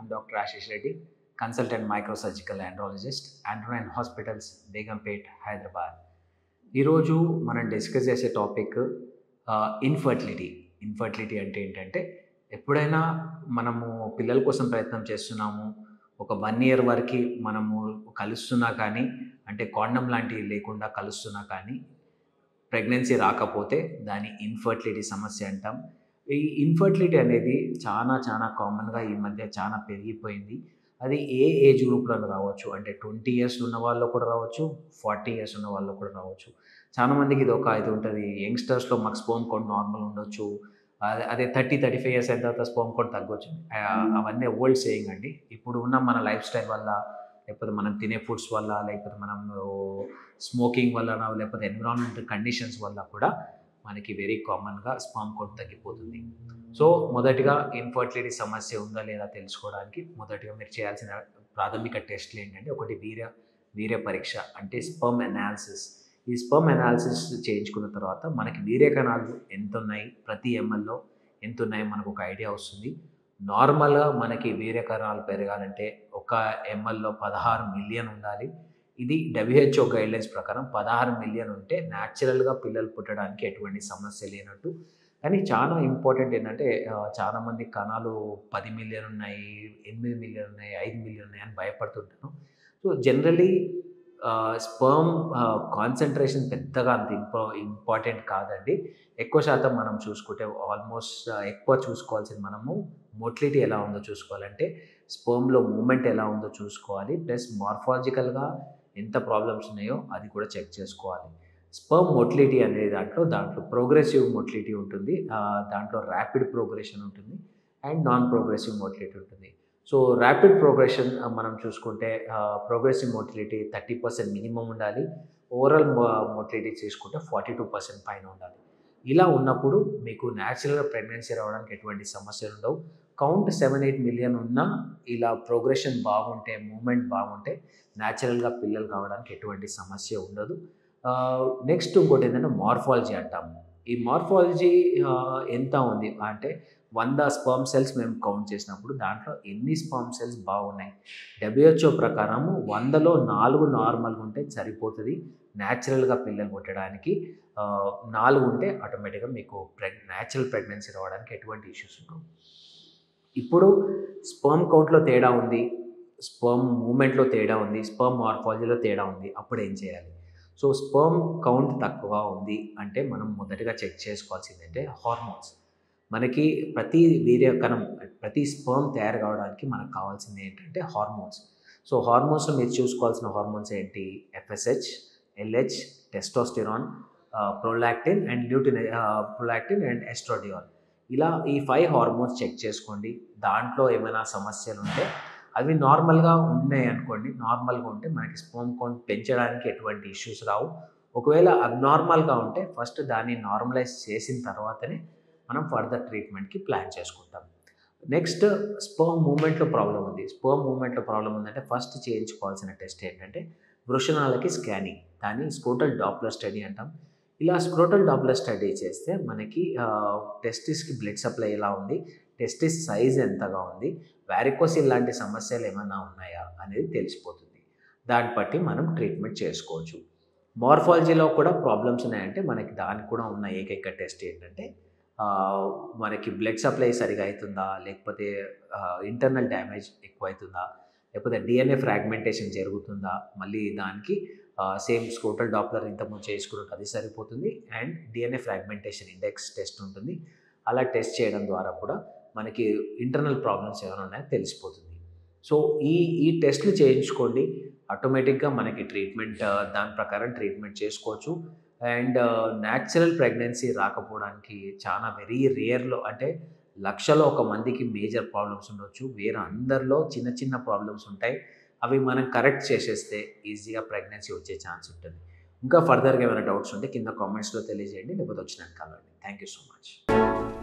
I'm Dr. Ashish Reddy, consultant microsurgical andrologist, Andronine Hospitals, Begumpet Hyderabad ఈరోజు మనం discuss చేసే topic infertility infertility అంటే ఏంటంటే ఎప్పుడైనా మనము పిల్లల కోసం ప్రయత్నం చేస్తున్నాము ఒక వన్ ఇయర్ వరకు మనము కలుస్తున్నా కానీ అంటే కాండం లాంటివి లేకుండా కలుస్తున్నా కానీ ప్రెగ్నెన్సీ రాకపోతే దాని ఇన్ఫర్టిలిటీ సమస్య అంటాం ఈ ఇన్ఫర్టిలిటీ అనేది చాలా చాలా కామన్గా ఈ మధ్య చాలా పెరిగిపోయింది అది ఏ ఏజ్ గ్రూప్లో రావచ్చు అంటే ట్వంటీ ఇయర్స్ ఉన్న వాళ్ళు కూడా రావచ్చు ఫార్టీ ఇయర్స్ ఉన్న వాళ్ళు కూడా రావచ్చు చాలా మందికి ఇది ఒక ఇది ఉంటుంది యంగ్స్టర్స్లో మాకు స్పోమ్ కౌంట్ నార్మల్ ఉండొచ్చు అదే అదే థర్టీ థర్టీ ఫైవ్ ఇయర్స్ అయిన తర్వాత స్పోమ్ కౌంట్ తగ్గొచ్చు ఆ, అవన్నీ ఓల్డ్ సేయింగ్ అండి ఇప్పుడు ఉన్న మన లైఫ్ స్టైల్ వల్ల లేకపోతే మనం తినే ఫుడ్స్ వల్ల లేకపోతే మనం స్మోకింగ్ వల్ల లేకపోతే ఎన్విరాన్మెంట్ కండిషన్స్ వల్ల కూడా మనకి వెరీ కామన్గా స్పామ్ కౌంట్ తగ్గిపోతుంది సో మొదటిగా ఇన్ఫర్టిలిటీ సమస్య ఉందా లేదా తెలుసుకోవడానికి మొదటిగా మీరు చేయాల్సిన ప్రాథమిక టెస్ట్లు ఏంటంటే ఒకటి వీర్య వీర్య పరీక్ష అంటే స్పర్మ్ అనాలిసిస్ ఈ స్పర్మ్ అనాలిసిస్ చేయించుకున్న తర్వాత మనకి వీర్య కణాలు ఎంత ఉన్నాయి ప్రతి ఎంఎల్లో ఎంత ఉన్నాయి మనకు ఒక ఐడియా వస్తుంది నార్మల్గా మనకి వీర్య కణాలు పెరగాలంటే ఒక ఎంఎల్లో పదహారు మిలియన్ ఉండాలి ఇది డబ్ల్యూహెచ్ఓ గైడ్లైన్స్ ప్రకారం పదహారు మిలియన్ ఉంటే న్యాచురల్గా పిల్లలు పుట్టడానికి ఎటువంటి సమస్య లేనట్టు కానీ చాలా ఇంపార్టెంట్ ఏంటంటే ఆ, చాలా మంది కణాలు పది మిలియన్ ఉన్నాయి ఎనిమిది మిలియన్ ఉన్నాయి ఐదు మిలియన్ ఉన్నాయి అని భయపడుతుంటాను సో జనరలీ స్పర్మ్ కాన్సన్ట్రేషన్ పెద్దగా అంత ఇంపా ఇంపార్టెంట్ కాదండి ఎక్కువ శాతం మనం చూసుకుంటే ఆల్మోస్ట్ ఎక్కువ చూసుకోవాల్సింది మనము మోటిలిటీ ఎలా ఉందో చూసుకోవాలంటే స్పర్మ్లో మూమెంట్ ఎలా ఉందో చూసుకోవాలి ప్లస్ మార్ఫాలజికల్గా ఎంత ప్రాబ్లమ్స్ ఉన్నాయో అది కూడా చెక్ చేసుకోవాలి స్పర్మ్ మోటిలిటీ అనే దాంట్లో దాంట్లో ప్రోగ్రెసివ్ మోటిలిటీ ఉంటుంది ఆ, దాంట్లో ర్యాపిడ్ ప్రోగ్రెషన్ ఉంటుంది అండ్ నాన్ ప్రోగ్రెసివ్ మోటిలిటీ ఉంటుంది సో ర్యాపిడ్ ప్రోగ్రెషన్ మనం చూసుకుంటే progressive motility thirty percent minimum ఉండాలి ఓవరాల్ మోటిలిటీ తీసుకుంటే ఫార్టీ టూ పర్సెంట్ పైన ఉండాలి ఇలా ఉన్నప్పుడు మీకు న్యాచురల్గా ప్రెగ్నెన్సీ రావడానికి ఎటువంటి సమస్యలు ఉండవు కౌంట్ సెవెన్ ఎయిట్ మిలియన్ ఉన్నా ఇలా ప్రోగ్రెషన్ బాగుంటే మూమెంట్ బాగుంటే న్యాచురల్గా పిల్లలు కావడానికి ఎటువంటి సమస్య ఉండదు నెక్స్ట్ ఇంకోటి ఏంటంటే మార్ఫాలజీ అంటాము ఈ మార్ఫాలజీ ఎంత ఉంది అంటే వంద స్పర్మ్ సెల్స్ మేము కౌంట్ చేసినప్పుడు దాంట్లో ఎన్ని స్పర్మ్ సెల్స్ బాగున్నాయి డబ్ల్యూహెచ్ఓ ప్రకారము వందలో నాలుగు నార్మల్గా ఉంటే సరిపోతుంది న్యాచురల్గా పిల్లలు పుట్టడానికి ఆ, నాలుగు ఉంటే ఆటోమేటిక్గా మీకు ప్రెగ్ న్యాచురల్ ప్రెగ్నెన్సీ రావడానికి ఎటువంటి ఇష్యూస్ ఉండవు ఇప్పుడు స్పర్మ్ కౌంట్లో తేడా ఉంది స్పర్మ్ మూమెంట్లో తేడా ఉంది స్పర్మ్ మార్ఫాలజీలో తేడా ఉంది అప్పుడు ఏం చేయాలి సో స్పర్మ్ కౌంట్ తక్కువ ఉంది అంటే మనం మొదటగా చెక్ చేసుకోవాల్సిందంటే హార్మోన్స్ మనకి ప్రతి వీర్యకణం ప్రతి స్పర్మ్ తయారు కావడానికి మనకు కావాల్సింది ఏంటంటే హార్మోన్స్ సో హార్మోన్స్లో మీరు చూసుకోవాల్సిన హార్మోన్స్ ఏంటి FSH LH testosterone prolactin and lutein prolactin and estradiol ఇలా ఈ ఫైవ్ హార్మోన్స్ చెక్ చేసుకోండి దాంట్లో ఏమైనా సమస్యలు ఉంటే అవి నార్మల్గా ఉన్నాయి అనుకోండి నార్మల్గా ఉంటే మనకి స్పోమ్ కౌంట్ పెంచడానికి ఎటువంటి ఇష్యూస్ రావు ఒకవేళ అబ్నార్మల్గా ఉంటే ఫస్ట్ దాన్ని నార్మలైజ్ చేసిన తర్వాతనే మనం ఫర్దర్ ట్రీట్మెంట్కి ప్లాన్ చేసుకుంటాం నెక్స్ట్ స్పర్మ్ మూమెంట్లో ప్రాబ్లం ఉంది స్పర్మ్ మూమెంట్లో ప్రాబ్లం ఉందంటే ఫస్ట్ చేయించుకోవాల్సిన టెస్ట్ ఏంటంటే వృషణాలకి స్కానింగ్ దాన్ని స్క్రోటల్ డాప్లర్ స్టడీ అంటాం ఇలా స్క్రోటల్ డాప్లర్ స్టడీ చేస్తే మనకి టెస్టిస్కి బ్లడ్ సప్లై ఎలా ఉంది టెస్టిస్ సైజ్ ఎంతగా ఉంది వ్యారికోసిల్ లాంటి సమస్యలు ఏమైనా ఉన్నాయా అనేది తెలిసిపోతుంది దాన్ని బట్టి మనం ట్రీట్మెంట్ చేసుకోవచ్చు మార్ఫాలజీలో కూడా ప్రాబ్లమ్స్ ఉన్నాయంటే మనకి దానికి కూడా ఉన్న ఏకైక టెస్ట్ ఏంటంటే ఆ, మనకి బ్లడ్ సప్లై సరిగా అవుతుందా లేకపోతే ఇంటర్నల్ డ్యామేజ్ ఎక్కువ అవుతుందా లేకపోతే డిఎన్ఏ ఫ్రాగ్మెంటేషన్ జరుగుతుందా మళ్ళీ దానికి సేమ్ స్క్రోటల్ డాప్లర్ ఇంతకుముందు చేసుకున్నట్టు అది సరిపోతుంది and DNA fragmentation index test ఉంటుంది అలా టెస్ట్ చేయడం ద్వారా కూడా మనకి ఇంటర్నల్ ప్రాబ్లమ్స్ ఏమైనా ఉన్నాయో తెలిసిపోతుంది సో ఈ ఈ టెస్ట్లు చేయించుకోండి ఆటోమేటిక్గా మనకి ట్రీట్మెంట్ దాని ప్రకారం ట్రీట్మెంట్ చేసుకోవచ్చు అండ్ న్యాచురల్ ప్రెగ్నెన్సీ రాకపోవడానికి చాలా వెరీ రేర్లో అంటే లక్షలో ఒక మందికి మేజర్ ప్రాబ్లమ్స్ ఉండొచ్చు వేరే అందరిలో చిన్న చిన్న ప్రాబ్లమ్స్ ఉంటాయి అవి మనం కరెక్ట్ చేసేస్తే ఈజీగా ప్రెగ్నెన్సీ వచ్చే ఛాన్స్ ఉంటుంది ఇంకా ఫర్దర్గా ఏమైనా డౌట్స్ ఉంటే కింద కామెంట్స్లో తెలియజేయండి లేకపోతే వచ్చినట్టు కలవండి థ్యాంక్ యూ సో మచ్